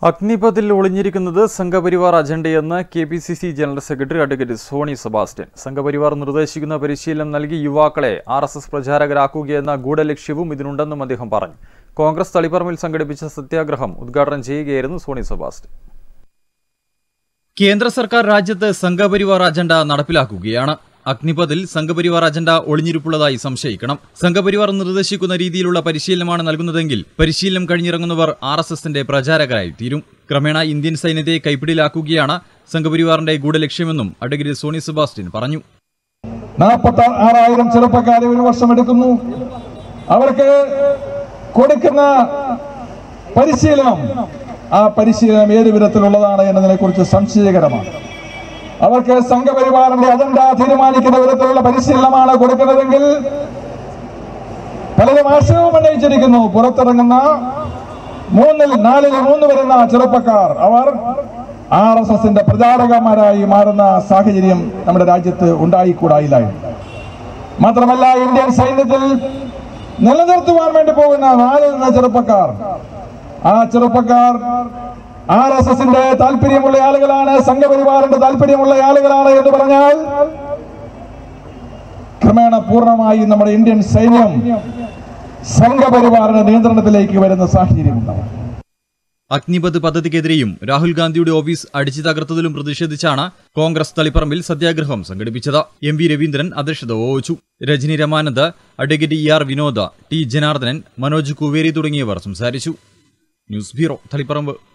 അഗ്നിപഥിൽ ഒളിഞ്ഞിരിക്കുന്നത് സംഘപരിവാർ അജണ്ടയെന്ന് K P C C general secretary advocate Sony Sebastian Sangh Parivar നിർദ്ദേശിക്കുന്ന പരിശീലനം നൽകി യുവാക്കളെ ആർ എസ് എസ് പ്രചാരകരാക്കുകയെന്ന ഗൂഢലക്ഷ്യവും ഇതിനുണ്ടെന്നും അദ്ദേഹം പറഞ്ഞു കോൺഗ്രസ് തളിപ്പറമ്പിൽ സംഘടിപ്പിച്ച സത്യാഗ്രഹം ഉദ്ഘാടനം ചെയ്യുകയായിരുന്നു സോണി സെബാസ്റ്റ്യൻ കേന്ദ്ര സർക്കാർ രാജ്യത്ത് സംഘപരിവാർ അജണ്ട നടപ്പിലാക്കുകയാണ് അഗ്നിപഥിൽ സംഘപരിവാർ അജണ്ട ഒളിഞ്ഞിരിപ്പുള്ളതായി സംശയിക്കണം സംഘപരിവാർ നിർദ്ദേശിക്കുന്ന രീതിയിലുള്ള പരിശീലനമാണ് നൽകുന്നതെങ്കിൽ പരിശീലനം കഴിഞ്ഞിറങ്ങുന്നവർ ആർ എസ് എസിന്റെ പ്രചാരകരായി തീരും ക്രമേണ ഇന്ത്യൻ സൈന്യത്തെ കൈപ്പിടിയിലാക്കുകയാണ് സംഘപരിവാറിന്റെ ഗൂഢലക്ഷ്യമെന്നും അഡ്വക്കേറ്റ് സോണി സെബാസ്റ്റ്യൻ പറഞ്ഞു നാൽപ്പത്തി ആറായിരം ചെറുപ്പക്കാരെ ഒരു വർഷം എടുക്കുന്നു അവർക്ക് കൊടുക്കുന്ന പരിശീലനം ആ പരിശീലനം ഏത് വിധത്തിലുള്ളതാണ് എന്നതിനെ കുറിച്ച് സംശയകരമാണ് അവർക്ക് സംഘപരിവാറിന്റെ അജണ്ട തീരുമാനിക്കുന്ന വിധത്തിലുള്ള പരിശീലനമാണ് കൊടുക്കുന്നതെങ്കിൽ പലരും ആശയവും ഉന്നയിച്ചിരിക്കുന്നു പുറത്തിറങ്ങുന്ന മൂന്നിൽ നാലിൽ മൂന്ന് വരുന്ന ചെറുപ്പക്കാർ അവർ ആർ എസ് എസിന്റെ പ്രചാരകന്മാരായി മാറുന്ന സാഹചര്യം നമ്മുടെ രാജ്യത്ത് ഉണ്ടായിക്കൂടായില്ലായിരുന്നു മാത്രമല്ല ഇന്ത്യൻ സൈന്യത്തിൽ നിലനിർത്തുവാൻ വേണ്ടി പോകുന്ന നാലിൽ നിന്ന് ചെറുപ്പക്കാർ ആ ചെറുപ്പക്കാർ ആർ എസ് എസിന്റെ താല്പര്യമുള്ള ആളുകളാണ് സംഘപരിവാറിന്റെ താല്പര്യമുള്ള ആളുകളാണ് എന്ന് പറഞ്ഞാൽ ക്രമേണ പൂർണ്ണമായി നമ്മുടെ ഇന്ത്യൻ സൈന്യം സംഘപരിവാറിന്റെ നിയന്ത്രണത്തിലേക്ക് വരുന്ന സാഹചര്യം ഉണ്ടാവും അഗ്നിപഥ് പദ്ധതിക്കെതിരെയും രാഹുൽ ഗാന്ധിയുടെ ഓഫീസ് അടിച്ചു തകർത്തതിലും പ്രതിഷേധിച്ചാണ് കോൺഗ്രസ് തളിപ്പറമ്പിൽ സത്യാഗ്രഹം സംഘടിപ്പിച്ചത് എം വി രവീന്ദ്രൻ അധ്യക്ഷത വഹിച്ചു Rajani Ramanand advocate E R Vinoda T Janardhanan Manoj Kuveri തുടങ്ങിയവർ സംസാരിച്ചു ന്യൂസ് ബ്യൂറോ തളിപ്പറമ്പ്